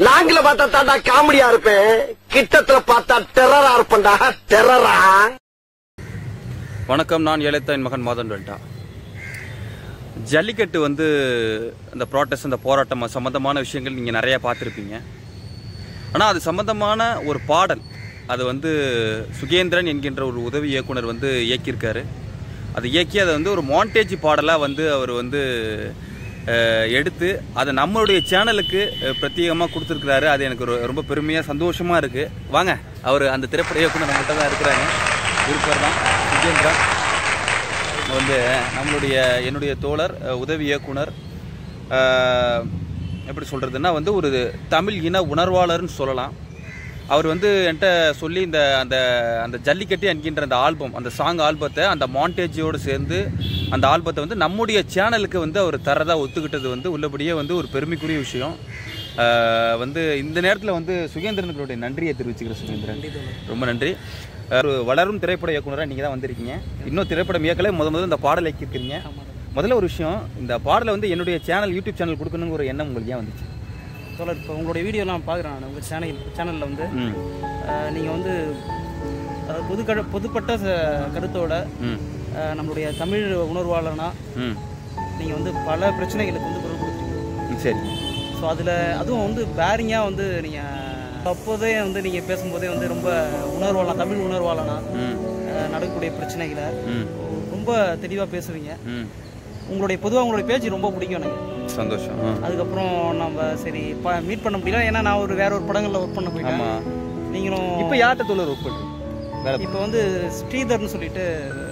நாங்கள பார்த்தா தாண்டா காமெடியா இருப்பேன் கிட்டத்துல பார்த்தா டெரரா இருப்பேன்டா டெரரா வணக்கம் நான் ஏழைத்தாயின் மகன் மாதன் டெல்டா ஜல்லிக்கட்டு வந்து அந்த ப்ராட்டஸ்ட் அந்த போராட்டம் அது சம்பந்தமான விஷயங்கள் நீங்கள் நிறையா பார்த்துருப்பீங்க ஆனால் அது சம்பந்தமான ஒரு பாடல் அது வந்து சுகேந்திரன் என்கின்ற ஒரு உதவி இயக்குனர் வந்து இயக்கியிருக்காரு அது இயக்கி அதை வந்து ஒரு மாண்டேஜ் பாடலாக வந்து அவர் வந்து அஹ், எடுத்து அதை நம்மளுடைய சேனலுக்கு பிரத்யேகமாக கொடுத்துருக்கிறாரு அது எனக்கு ஒரு ரொம்ப பெருமையாக சந்தோஷமாக இருக்குது வாங்க அவர் அந்த திரைப்பட இயக்குனர் நம்மகிட்ட தான் இருக்கிறாங்க இருப்பார் தான் சுகேந்திரன் வந்து நம்மளுடைய என்னுடைய தோழர் அஹ், உதவி இயக்குனர் அஹ், எப்படி சொல்கிறதுன்னா வந்து ஒரு தமிழ் இன உணர்வாளர்னு சொல்லலாம் அவர் வந்து என்கிட்ட சொல்லி இந்த அந்த அந்த ஜல்லிக்கட்டு என்கின்ற அந்த ஆல்பம் அந்த சாங் ஆல்பத்தை அந்த மாண்டேஜோடு சேர்ந்து அந்த ஆல்பத்தை வந்து நம்முடைய சேனலுக்கு வந்து அவர் தரதா ஒத்துக்கிட்டது வந்து உள்ளபடியே வந்து ஒரு பெருமைக்குரிய விஷயம் அஹ், வந்து இந்த நேரத்தில் வந்து சுகேந்திரனுடைய நன்றியை தெரிவிச்சுக்கிறேன் சுகேந்திரன் ரொம்ப நன்றி ஒரு வளரும் திரைப்பட இயக்குனராக நீங்கள் தான் வந்திருக்கீங்க இன்னும் திரைப்படம் இயக்கல முத முதல்ல இந்த பாடலை இயக்கியிருக்கீங்க முதல்ல ஒரு விஷயம் இந்த பாடலை வந்து என்னுடைய சேனல் யூடியூப் சேனல் கொடுக்கணுங்கிற ஒரு எண்ணம் உங்களுக்கு ஏன் வந்துச்சு தோழர் இப்போ உங்களுடைய வீடியோலாம் பார்க்குறேன் நான் உங்கள் சேனல் சேனலில் வந்து ம் நீங்கள் வந்து அஹ், பொது கரு பொதுப்பட்ட ச- கருத்தோட ம் அஹ், நம்மளுடைய தமிழ் உணர்வாளனா ம் நீங்கள் வந்து பல பிரச்சனைகளுக்கு வந்து குரல் கொடுத்துருக்கீங்க ம், சரி ஸோ அதில் அதுவும் வந்து பேரிங்காக வந்து நீங்கள் அப்போதே வந்து நீங்கள் பேசும்போதே வந்து ரொம்ப உணர்வாளனா தமிழ் உணர்வாளனா ம் அஹ், நடக்கக்கூடிய பிரச்சனைகளை ம் ரொம்ப தெளிவாக பேசுவீங்க ம் உங்களுடைய பொதுவாக உங்களுடைய பேச்சு ரொம்ப பிடிக்கும் எனக்கு சந்தோஷம் ஆ. அதுக்கப்புறம் நம்ம சரி மீட் பண்ண முடியல ஏன்னா நான் ஒரு வேற ஒரு படங்களில் ஒர்க் பண்ண போயிட்டேன் ஆமா நீங்களும் இப்போ யார்கிட்ட தோழர் ஒர்க் பண்ணுறீங்க வேலை இப்போ வந்து ஸ்ரீதர்னு சொல்லிட்டு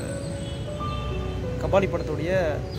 கபாலி படத்துடைய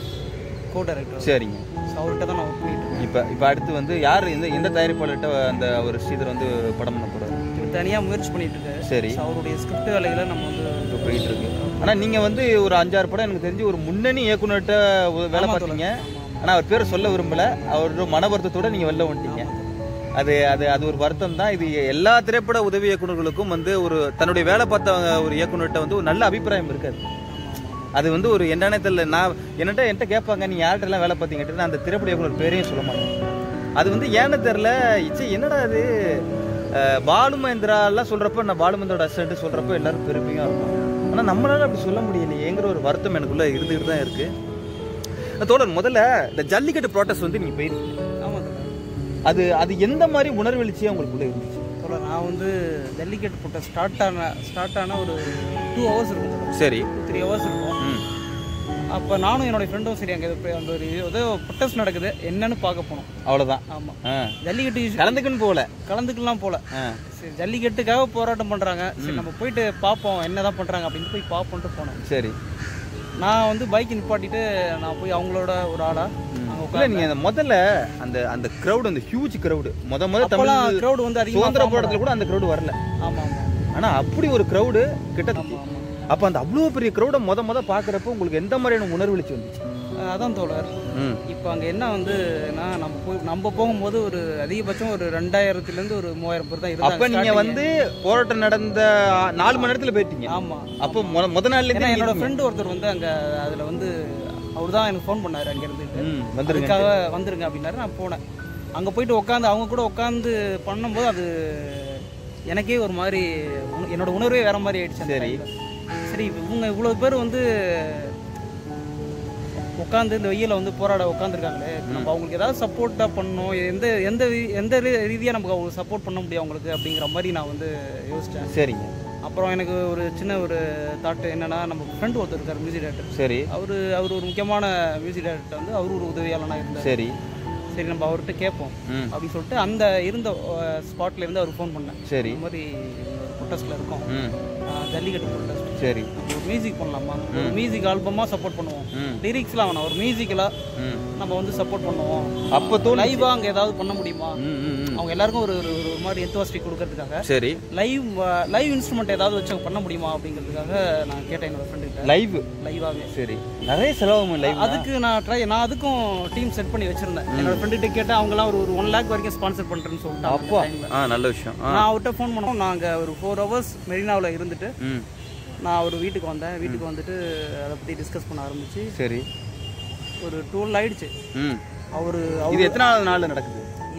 கோ டைரக்டர் சரிங்க அவர்கிட்ட தான் நான் ஒர்க் பண்ணிட்டு இருக்கேன் இப்போ இப்போ அடுத்து வந்து யார் இந்த எந்த தயாரிப்பாளர்கிட்ட அந்த ஒரு ஸ்ரீதர் வந்து படம் பண்ண போகிறாரு இப்போ தனியாக முயற்சி பண்ணிட்டு இருக்காரு சரி So, அவருடைய ஸ்கிரிப்ட் வேலைகளை நம்ம வந்து இப்போ போயிட்டு இருக்கு ஆனால் நீங்கள் வந்து ஒரு அஞ்சாறு படம் எனக்கு தெரிஞ்சு ஒரு முன்னணி இயக்குனர்கிட்ட ஒரு வேலை ஆமா பார்த்தீங்க ஆனால் அவர் பேரை சொல்ல விரும்பல அவரோட மன வருத்தத்தோட நீங்கள் வெளில வந்துட்டீங்க அது அது அது ஒரு வருத்தம் தான் இது எல்லா திரைப்பட உதவி இயக்குனர்களுக்கும் வந்து ஒரு தன்னுடைய வேலை பார்த்த ஒரு இயக்குனர்கிட்ட வந்து ஒரு நல்ல அபிப்பிராயம் இருக்காது அது வந்து ஒரு என்னன்னே தெரியல நான் என்னட்ட என்கிட்ட கேட்பாங்க நீ யார்கிட்டலாம் வேலை பார்த்தீங்கட்டு நான் அந்த திரைப்பட இயக்குனர் பேரையும் சொல்ல மாட்டேன் அது வந்து ஏன்னு தெரில இச்சே என்னடா அது அஹ், பாலு மகேந்திராலாம் சொல்கிறப்ப நான் பாலு மகேந்திரோட அசிஸ்டன்ட் சொல்கிறப்ப எல்லாரும் பெருமையாக இருக்கும் ஆனால் நம்மளால அப்படி சொல்ல முடியலையேங்கிற ஒரு வருத்தம் எனக்குள்ளே இருந்துகிட்டு தான் இருக்குது தோழர் முதல்ல இந்த ஜல்லிக்கட்டு ப்ராட்டஸ்ட் வந்து நீங்கள் போயிருக்கீங்க ஆமாம் அது அது எந்த மாதிரி உணர்வெழுச்சியாக உங்களுக்குள்ளே இருந்துச்சு தோழர் நான் வந்து ஜல்லிக்கட்டு போட்ட ஸ்டார்ட் ஆன ஸ்டார்ட் ஆன ஒரு டூ ஹவர்ஸ் இருக்கும் சரி டூ த்ரீ ஹவர்ஸ் இருக்கும் ம் அப்போ நானும் என்னோட ஃப்ரெண்டும் சரி அங்கே அந்த ஒரு ஏதோ ப்ரொட்டஸ்ட் நடக்குது என்னன்னு பார்க்க போனோம் அவ்வளோதான் ஆமாம் ஆ ஜல்லிக்கட்டு issue- கலந்துக்குன்னு போகல கலந்துக்கலாம் போல ஆ சரி ஜல்லிக்கட்டுக்காக போராட்டம் பண்றாங்க சரி நம்ம போயிட்டு பார்ப்போம் என்னதான் பண்றாங்க அப்படின்னு போய் பார்ப்போன்ட்டு போனோம் சரி நான் வந்து பைக் நிப்பாட்டிட்டு நான் போய் அவங்களோட ஒரு ஆளா அங்க இல்ல உட்காந்து நீங்க அந்த முதல்ல அந்த அந்த கிரவுட் அந்த ஹியூஜ் கிரவுட் முத முத அப்பெல்லாம் தமிழ் crowd வந்து அதிகமா சுதந்திர form போராட்டத்துல கூட அந்த கிரவுட் வரல ஆமா ஆமா ஆனா அப்படி ஒரு கிரவுடு கிட்ட ஆமா ஆமா அப்ப அந்த அவ்வளவு பெரிய கிரவுட முத முத பாக்குறப்ப உங்களுக்கு எந்த மாதிரியான உணர்வெளிச்சு வந்துச்சு அஹ் அதான் தோழர் ம் இப்போ அங்கே என்ன வந்து நான் நம்ம போய் நம்ம போகும்போது ஒரு அதிகபட்சம் ஒரு ரெண்டாயிரத்துலேருந்து ஒரு மூவாயிரம் பேர் தான் அப்ப இருந்தாங்க நீங்க starting. வந்து போராட்டம் நடந்த ஆ, நாலு மணி நேரத்துல போயிட்டீங்க ஆமா அப்போ முத- முத நாள்ல ஏன்னா என்னோட இருந்து ஃப்ரெண்டு ஒருத்தர் வந்து அங்கே அதில் வந்து அவர் தான் எனக்கு ஃபோன் பண்ணாரு அங்கே இருந்துட்டு ம், வந்துருங்க அதுக்காக வந்துருங்க அப்படின்னாரு நான் போனேன் அங்கே போயிட்டு உட்காந்து அவங்க கூட உட்காந்து பண்ணும்போது அது எனக்கே ஒரு மாதிரி உண- என்னோட உணர்வே வேற மாதிரி ஆயிடுச்சு அந்த சரி. timeல. சரி இப்ப இவங்க இவ்வளோ பேர் வந்து உட்காந்து இந்த வெயில வந்து போராட உட்காந்துருக்காங்களே நம்ம அவங்களுக்கு ஏதாவது சப்போர்ட்டாக பண்ணணும் எந்த எந்த ரீ- எந்த ரீதியாக நமக்கு அவங்களுக்கு சப்போர்ட் பண்ண முடியும் அவங்களுக்கு அப்படிங்கிற மாதிரி நான் வந்து யோசித்தேன் சரிங்க அப்புறம் எனக்கு ஒரு சின்ன ஒரு தாட் என்னன்னா நம்ம ஃப்ரெண்ட் ஒருத்தர் இருக்கார் மியூசிக் டைரக்டர் சரி அவர் அவர் ஒரு முக்கியமான மியூசிக் டைரக்டர் வந்து அவர் ஒரு உதவியாளனாக இருந்தார் சரி சரி நம்ம அவர்கிட்ட கேட்போம் ம் அப்படின்னு சொல்லிட்டு அந்த இருந்த ஸ்பாட்ல இருந்து அவர் ஃபோன் பண்ணேன் சரி இந்த மாதிரி ப்ரொட்டஸ்ட்ல இருக்கோம் ம் அஹ் ஜல்லிக்கட்டு ப்ரொட்டஸ்ட் சரி நம்ம ஒரு மியூசிக் பண்ணலாமா ஒரு மியூசிக் ஆல்பமாக சப்போர்ட் பண்ணுவோம் ம் லிரிக்ஸ்லாம் வேணாம் ஒரு மியூசிக்கலாக ம் நம்ம வந்து சப்போர்ட் பண்ணுவோம் அப்போ தோணு லைவாக அங்கே ஏதாவது பண்ண முடியுமா ம் ம் ம். அவங்க எல்லாருக்கும் ஒரு ஒரு ஒரு மாதிரி எத்துவாஸ்டி கொடுக்கறதுக்காக சரி லைவ் லைவ் இன்ஸ்ட்ருமெண்ட் ஏதாவது வச்சு பண்ண முடியுமா அப்படிங்கிறதுக்காக நான் கேட்டேன் என்னோட ஃப்ரெண்டுகிட்ட லைவ் லைவாகவே சரி நிறைய செலவாகும் லைவ் அதுக்கு நான் ட்ரை நான் அதுக்கும் டீம் செட் பண்ணி வச்சிருந்தேன் என்னோட ஃப்ரெண்டுகிட்ட கேட்டேன் அவங்கலாம் ஒரு ஒரு ஒன் லேக் வரைக்கும் ஸ்பான்சர் பண்ணுறேன்னு சொல்லிட்டாங்க அந்த அப்பா timeல. ஆ நல்ல விஷயம் ஆ நான் அவர்கிட்ட ஃபோன் பண்ணோம் நாங்கள் ஒரு ஃபோர் ஹவர்ஸ் மெரினாவில் இருந்துட்டு ம் நான் அவர் வீட்டுக்கு வந்தேன் வீட்டுக்கு வந்துட்டு அதை பற்றி டிஸ்கஸ் பண்ண ஆரம்பிச்சு சரி ஒரு டுவெல் ஆயிடுச்சு ம் அவர் இது எத்தனை நாள் நாள் நடக்குது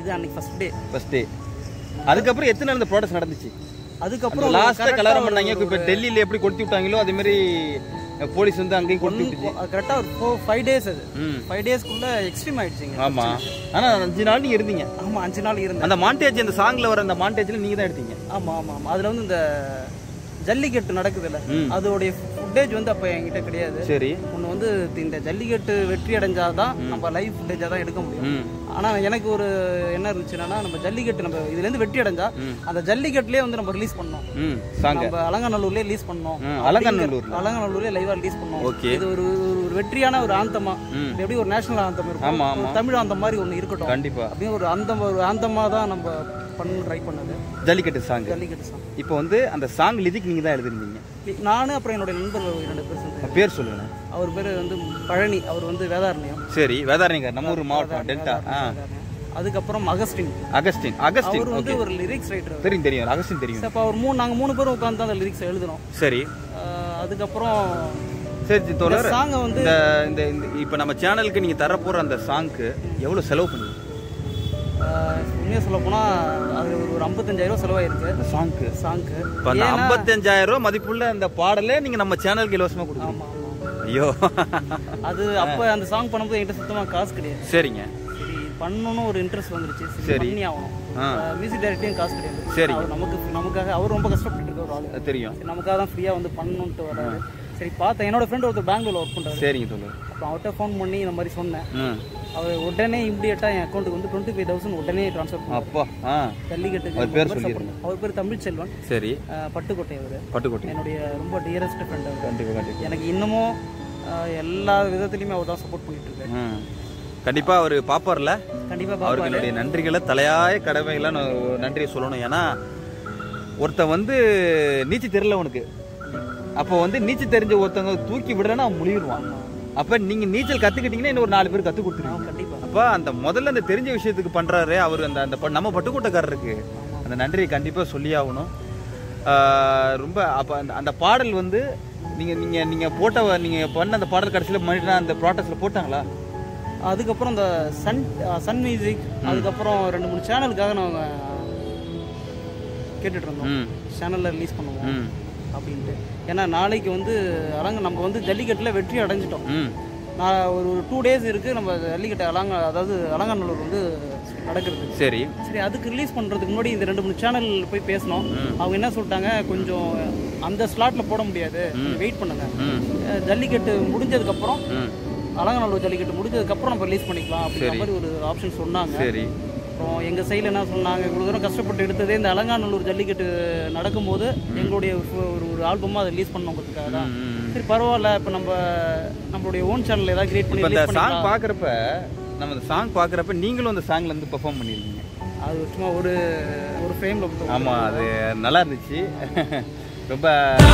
இது அன்னைக்கு ஃபர்ஸ்ட் டே ஃபர்ஸ்ட் டே அதுக்கப்புறம் எத்தனை நாள் இந்த ப்ராடக்ட் நடந்துச்சு அதுக்கப்புறம் லாஸ்ட்டாக correct ஆ கல்யாணம் ஒரு- பண்ணாங்க இப்போ டெல்லியில் எப்படி கொளுத்தி விட்டாங்களோ அதே மாதிரி போலீஸ் வந்து அங்கேயும் கொளுத்தி விட்டுச்சு கரெக்டாக ஒரு ஃபோர் ஃபைவ் டேஸ் அது ம் ஃபைவ் டேஸ்க்குள்ள எக்ஸ்ட்ரீம் ஆயிடுச்சுங்க ஆமா ஆனா அஞ்சு நாள் நீங்க இருந்தீங்க ஆமா அஞ்சு நாள் இருந்தேன் அந்த மாண்டேஜ் அந்த சாங்ல வர அந்த மாண்டேஜ்ல நீங்க தான் எடுத்தீங்க ஆமா ஆமா ஆமா அதுல வந்து இந்த ஜல்லிக்கட்டு நடக்குதுல்ல ம். அதோடைய ஃபுட்டேஜ் வந்து அப்ப என்கிட்ட கிடையாது சரி ஒன்று வந்து இந்த ஜல்லிக்கட்டு வெற்றி அடைஞ்சாதான் நம்ம லைவ் ஃபுட்டேஜாக தான் எடுக்க முடியும் ம் ஆனா எனக்கு ஒரு என்ன இருந்துச்சுன்னா நம்ம ஜல்லிக்கட்டு நம்ம இதுல இருந்து வெற்றி அடைஞ்சா அந்த ஜல்லிக்கட்டுலயே வந்து நம்ம ரிலீஸ் பண்ணோம் ம் சாங்க நம்ம அலங்காநல்லூர்லயே ரிலீஸ் பண்ணோம் ம், அலங்காநல்லூர்ல. அலங்காநல்லூர்லயே லைவா ரிலீஸ் பண்ணோம் Okay. இது ஒரு ஒரு- ஒரு வெற்றியான ஒரு ஆந்தமா ம். எப்படி ஒரு நேஷனல் ஆந்தம் ஆமா, இருக்கும் ஆமா. ஒரு தமிழ் ஆந்தம் மாதிரி ஒன்று இருக்கட்டும் கண்டிப்பா அப்படின்னு ஒரு ஆந்தம் ஒரு ஆந்தமா தான் நம்ம பண்ண ட்ரை பண்ணது ஜல்லிக்கட்டு சாங் ஜல்லிக்கட்டு சாங் இப்போ வந்து அந்த சாங் லிதிக் நீங்க தான் எழுதிருந்தீங்க நானும் அப்புறம் என்னோட நண்பர் ரெண்டு பேர் சேர்ந்து பேர் சொல்லுங்க அவர் பேர் வந்து பழனி அவர் வந்து வேதாரண்யம் சரி வேதாரண்யங்க நம்ம ஊர் மாவட்டம் டெல்டா ஆ வேதாரண்யம். அதுக்கப்புறம் அகஸ்டின் அகஸ்டின் அகஸ்டின் அவர் வந்து ஓகே ஒரு லிரிக்ஸ் ரைட்டர் தெரியும் தெரியும் அகஸ்டின் தெரியும் அப்போ அவர் மூணு நாங்கள் மூணு பேரும் உட்காந்து அந்த லிரிக்ஸ் எழுதுனோம் சரி ஆஹ் அதுக்கப்புறம் சரி தோழர் சாங்கை வந்து இந்த இந்த இந்த இப்போ நம்ம சேனலுக்கு நீங்க தர போற அந்த சாங்க்கு எவ்வளவு செலவு பண்ணுவீங்க உண்மையாக சொல்ல போனால் அது ஒரு ஒரு ஐம்பத்தஞ்சாயிரம் ரூபா செலவாயிருக்கு அந்த சாங்க்கு சாங்க்கு இப்போ அந்த ஐம்பத்தஞ்சாயிரம் ரூபாய் மதிப்புள்ள அந்த பாடலே நீங்க நம்ம சேனலுக்கு இலவசமா கொடுக்கணும் ஆமாம் ஆமாம் ஐயோ அது அப்போ அந்த சாங் பண்ணும்போது என்கிட்ட சுத்தமாக காசு கிடையாது சரிங்க சரி பண்ணணும்னு ஒரு இன்ட்ரெஸ்ட் வந்துருச்சு சரி. சரி பண்ணி ஆகணும் ஆ. மியூசிக் டைரக்டையும் காசு கிடையாது சரி. அவர் நமக்கு நமக்காக அவர் ரொம்ப கஷ்டப்பட்டு இருக்க ஒரு ஆளு அது தெரியும் சரி நமக்காக தான் ஃப்ரீயாக வந்து பண்ணணுன்ட்டு வராரு சரி பார்த்தேன் என்னோட ஃப்ரெண்ட் ஒருத்தர் பெங்களூர்ல ஒர்க் பண்ணுறாரு சரிங்க தோழர் அப்புறம் அவர்கிட்ட ஃபோன் பண்ணி இந்த மாதிரி சொன்னேன் ம் அவர் உடனே இம்மிடியட்டாக என் அக்கௌண்ட்டுக்கு வந்து டுவெண்ட்டி ஃபைவ் தௌசண்ட் உடனே ட்ரான்ஸ்ஃபர் பண்ணார் அப்பா ஆ ஜல்லிக்கட்டுக்கு அவர் பேர் ரொம்ப support சொல்லிடுங்க. பண்ணார். அவர் பேர் தமிழ் செல்வன் சரி அஹ், பட்டுக்கோட்டை அவர் பட்டுக்கோட்டை என்னுடைய ரொம்ப டியரஸ்ட் ஃப்ரெண்ட் அவர் கண்டிப்பா கண்டிப்பா எனக்கு இன்னமும் அஹ், எல்லா விதத்துலையுமே அவர் தான் சப்போர்ட் பண்ணிட்டு இருக்காரு ம் கண்டிப்பா அவர் பாப்பார்ல கண்டிப்பாக அவருக்கு பாப்பாரு என்னுடைய நன்றிகளை தலையாய கடமைகளை நான் நன்றியை சொல்லணும் ஏன்னா ஒருத்தன் வந்து நீச்சல் தெரியல உனக்கு அப்போ வந்து நீச்சல் தெரிஞ்ச ஒருத்தவங்க தூக்கி விடுறேன்னா அவன் முழிடுவான் அப்ப நீங்க நீச்சல் கத்துக்கிட்டீங்கன்னா இன்னும் ஒரு நாலு பேர் கத்து கொடுத்துருவீங்க கண்டிப்பாக அப்ப அந்த முதல்ல அந்த தெரிஞ்ச விஷயத்துக்கு பண்றாரு அவர் அந்த அந்த ப- நம்ம பட்டுக்கோட்டைக்காரருக்கு அந்த நன்றியை கண்டிப்பா சொல்லி ஆகணும் ஆஹ் ரொம்ப அப்ப அந்த அந்த பாடல் வந்து நீங்க நீங்க நீங்க போட்ட நீங்க பண்ண அந்த பாடல் கடைசியில மணிட்டா அந்த ப்ராடக்ட்ஸ்ல போட்டாங்களா அதுக்கப்புறம் இந்த சன் சன் மியூசிக் அதுக்கப்புறம் ரெண்டு மூணு சேனலுக்காக நாங்கள் கேட்டுட்டு இருந்தோம் ம் சேனலில் ரிலீஸ் பண்ணுவோம் ம் அப்படின்ட்டு ஏன்னா நாளைக்கு வந்து அலங்க நம்ம வந்து ஜல்லிக்கட்டில் வெற்றி அடைஞ்சிட்டோம் ம் நான் ஒரு ஒரு டூ டேஸ் இருக்குது நம்ம ஜல்லிக்கட்டு அலங்க அதாவது அலங்காநல்லூர் வந்து நடக்கிறது சரி சரி அதுக்கு ரிலீஸ் பண்ணுறதுக்கு முன்னாடி இந்த ரெண்டு மூணு சேனல் போய் பேசினோம் அவங்க என்ன சொல்லிட்டாங்க கொஞ்சம் அந்த ஸ்லாட்டில் போட முடியாது வெயிட் பண்ணுங்க ம் அஹ் ஜல்லிக்கட்டு முடிஞ்சதுக்கப்புறம் ம் அலங்காநல்லூர் ஜல்லிக்கட்டு முடிஞ்சதுக்கப்புறம் நம்ம ரிலீஸ் பண்ணிக்கலாம் அப்படிங்கிற மாதிரி ஒரு ஆப்ஷன் சொன்னாங்க சரி அப்புறம் எங்கள் சைடில் என்ன சொன்னாங்க இவ்வளோ தூரம் கஷ்டப்பட்டு எடுத்ததே இந்த அலங்காநல்லூர் ஜல்லிக்கட்டு நடக்கும்போது எங்களுடைய ஒரு ஒரு- ஒரு ஆல்பமாக அதை ரிலீஸ் பண்ணோங்கிறதுக்காக தான் ம், ம். சரி பரவாயில்ல இப்போ நம்ம நம்மளுடைய ஓன் சேனல் ஏதாவது கிரியேட் பண்ணி இப்போ இந்த release சாங் பண்ணிக்கலாம். பார்க்குறப்ப நம்ம இந்த சாங் பார்க்குறப்ப நீங்களும் அந்த சாங்ல இருந்து பெர்ஃபார்ம் பண்ணிருக்கீங்க அது சும்மா ஒரு ஒரு ஃப்ரேமில் ஆமா அது நல்லா இருந்துச்சு ரொம்ப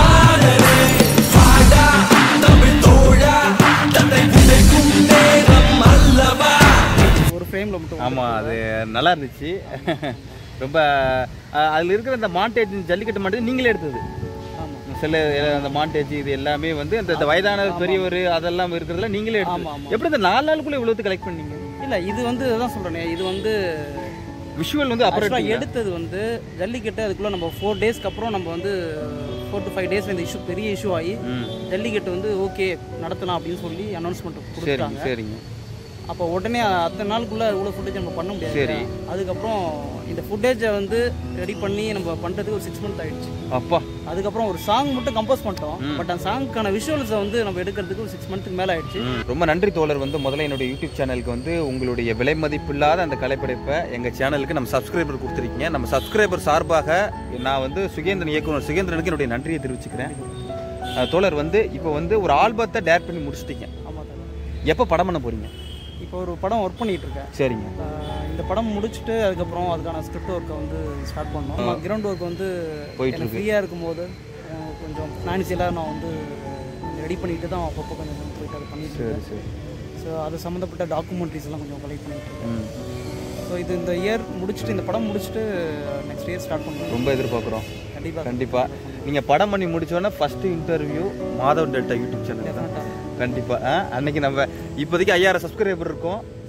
ஒரு ஃப்ரேமில் மட்டும் ஆமா அது நல்லா இருந்துச்சு ரொம்ப அஹ், அதுல இருக்கிற அந்த மாண்டேஜ் ஜல்லிக்கட்டு மாண்டேஜ் நீங்களே எடுத்தது ஆமாம் சில அந்த மாண்டேஜ் இது எல்லாமே வந்து அந்த இந்த வயதான பெரியவர் அதெல்லாம் இருக்கிறதுல நீங்களே ஆமா, எடுத்தது ஆமா. எப்படி இந்த நாலு நாளுக்குள்ள இவ்வளவு கலெக்ட் பண்ணீங்க இல்லை இது வந்து அதான் சொல்கிறேனே இது வந்து விஷுவல் வந்து அப்புறம் ஆக்சுவலாக எடுத்தீங்க. எடுத்தது வந்து ஜல்லிக்கட்டு அதுக்குள்ளே நம்ம ஃபோர் டேஸ்க்கு அப்புறம் நம்ம வந்து ஃபோர் டு ஃபைவ் டேஸ் இந்த இஷ்யூ பெரிய இஷ்யூ ஆகி ம் ஜல்லிக்கட்டு வந்து ஓகே நடத்தலாம் அப்படின்னு சொல்லி அனௌன்ஸ்மெண்ட் சரிங்க கொடுத்தாங்க சரிங்க அப்போ உடனே அத்தனை நாளுக்குள்ள இவ்வளோ ஃபுட்டேஜ் நம்ம பண்ண முடியாது சரி. அதுக்கப்புறம் இந்த ஃபுட்டேஜை வந்து ரெடி பண்ணி நம்ம பண்ணுறதுக்கு ஒரு சிக்ஸ் மந்த் ஆயிடுச்சு அப்பா அதுக்கப்புறம் ஒரு சாங் மட்டும் கம்போஸ் பண்ணிட்டோம் பட் அந்த சாங்க்கான விஷுவல்ஸை வந்து நம்ம எடுக்கிறதுக்கு ஒரு சிக்ஸ் மந்த்துக்கு மேலே ஆயிடுச்சு ம், ரொம்ப நன்றி தோழர் வந்து முதல்ல என்னுடைய யூடியூப் சேனலுக்கு வந்து உங்களுடைய விலை மதிப்பில்லாத அந்த கலைப்படைப்பை எங்கள் சேனலுக்கு நம்ம சப்ஸ்கிரைபர் கொடுத்துருக்கீங்க நம்ம சப்ஸ்கிரைபர் சார்பாக நான் வந்து சுகேந்திரன் இயக்குனர் சுகேந்திரனுக்கு என்னுடைய நன்றியை தெரிவிச்சுக்கிறேன் அஹ், தோழர் வந்து இப்போ வந்து ஒரு ஆல்பத்தை டேர் பண்ணி முடிச்சிட்டீங்க ஆமாம் தானே எப்போ படம் பண்ண போறீங்க இப்போ ஒரு படம் ஒர்க் பண்ணிட்டு இருக்கேன் சரிங்க ஆஹ் இந்த படம் முடிச்சுட்டு அதுக்கப்புறம் அதுக்கான ஸ்கிரிப்ட் ஒர்க்கை வந்து ஸ்டார்ட் பண்ணோம் கிரவுண்ட் ஒர்க் வந்து போயிட்டு எனக்கு ஃப்ரீயாக இருக்கும்போது ஆஹ் கொஞ்சம் ஃபினான்சியலாக நான் வந்து ரெடி பண்ணிட்டு தான் அப்பப்போ கொஞ்சம் கொஞ்சம் போயிட்டு அதை பண்ணிட்டு சரி இருக்கேன் சரி ஸோ அது சம்மந்தப்பட்ட டாக்குமெண்ட்ரிஸ் எல்லாம் கொஞ்சம் கலெக்ட் பண்ணிட்டு இருக்கேன் ம் ஸோ இது இந்த இயர் முடிச்சுட்டு இந்த படம் முடிச்சுட்டு நெக்ஸ்ட் இயர் ஸ்டார்ட் பண்ணுவோம் ரொம்ப எதிர்பார்க்குறோம் கண்டிப்பாக கண்டிப்பாக நீங்கள் படம் பண்ணி முடிச்சோன்னே first interview Madhav Delta YouTube channel தான் கண்டிப்பாக அன்னைக்கு நம்ம இப்போதைக்கு ஐயாயிரம் சப்ஸ்கிரைபர் இருக்கோம்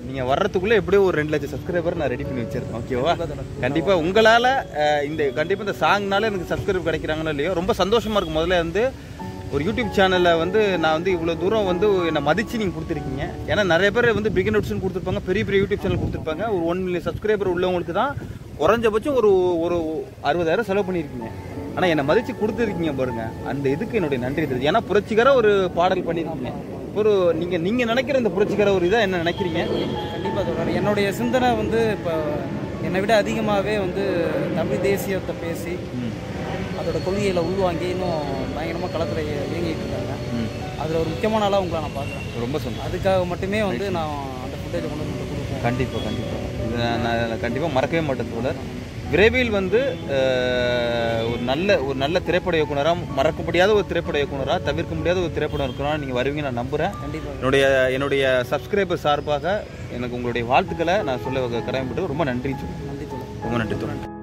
நீங்க வர்றதுக்குள்ள எப்படியோ ஒரு ரெண்டு லட்சம் சப்ஸ்கிரைபர் நான் ரெடி பண்ணி வச்சிருக்கேன் ஓகேவா கண்டிப்பா தோழர். கண்டிப்பா உங்களால அஹ், இந்த கண்டிப்பா இந்த சாங்னால எனக்கு சப்ஸ்கிரைப் கிடைக்கிறாங்களோ இல்லையோ ரொம்ப சந்தோஷமா இருக்கு முதல்ல வந்து ஒரு யூடியூப் சேனல்ல வந்து நான் வந்து இவ்வளவு தூரம் வந்து என்னை மதிச்சு நீங்க கொடுத்துருக்கீங்க ஏன்னா நிறைய பேர் வந்து பிகின் நோட்ஸ்னு கொடுத்துருப்பாங்க பெரிய பெரிய யூடியூப் சேனல் கொடுத்துருப்பாங்க ஒரு ஒன் மில்லியன் சப்ஸ்கிரைபர் உள்ளவங்களுக்கு தான் குறைஞ்சபட்சம் ஒரு ஒரு அறுபதாயிரம் செலவு பண்ணியிருக்கீங்க ஆனா என்னை மதிச்சு கொடுத்துருக்கீங்க பாருங்க அந்த இதுக்கு என்னுடைய நன்றி தெரியுது ஏன்னா புரட்சிகர ஒரு பாடல் பண்ணியிருக்கீங்க ஒரு நீங்க நீங்க நினைக்கிற இந்த புரட்சிகர ஒரு இதை என்ன நினைக்கிறீங்க கண்டிப்பாக சொல்கிறேன் என்னுடைய சிந்தனை வந்து இப்போ என்னை விட அதிகமாகவே வந்து தமிழ் தேசியத்தை பேசி அதோட கொள்கைகளை உள்வாங்கி இன்னும் பயங்கரமாக களத்தில் இயங்கிட்டு இருக்காங்க அதில் ஒரு முக்கியமான ஆளாக உங்களை நான் பார்க்குறேன் ரொம்ப சந்தோஷம் அதுக்காக மட்டுமே வந்து நான் அந்த ஃபுட்டேஜை கொண்டு வந்து கொடுப்பேன் கண்டிப்பாக கண்டிப்பாக இது நான் நான் கண்டிப்பாக மறக்கவே மாட்டேன் தோழர் விரைவில் வந்து அஹ், ஒரு நல்ல ஒரு நல்ல திரைப்பட இயக்குனராக மறக்க முடியாத ஒரு திரைப்பட இயக்குனராக தவிர்க்க முடியாத ஒரு திரைப்பட இயக்குனராக நீங்கள் வருவீங்க நான் நம்புகிறேன் கண்டிப்பாக என்னுடைய என்னுடைய சப்ஸ்கிரைபர் சார்பாக எனக்கு உங்களுடைய வாழ்த்துக்களை நான் சொல்ல கடமைப்பட்டு ரொம்ப நன்றி சொல்லுவேன் நன்றி தோழர் ரொம்ப நன்றி தோழர்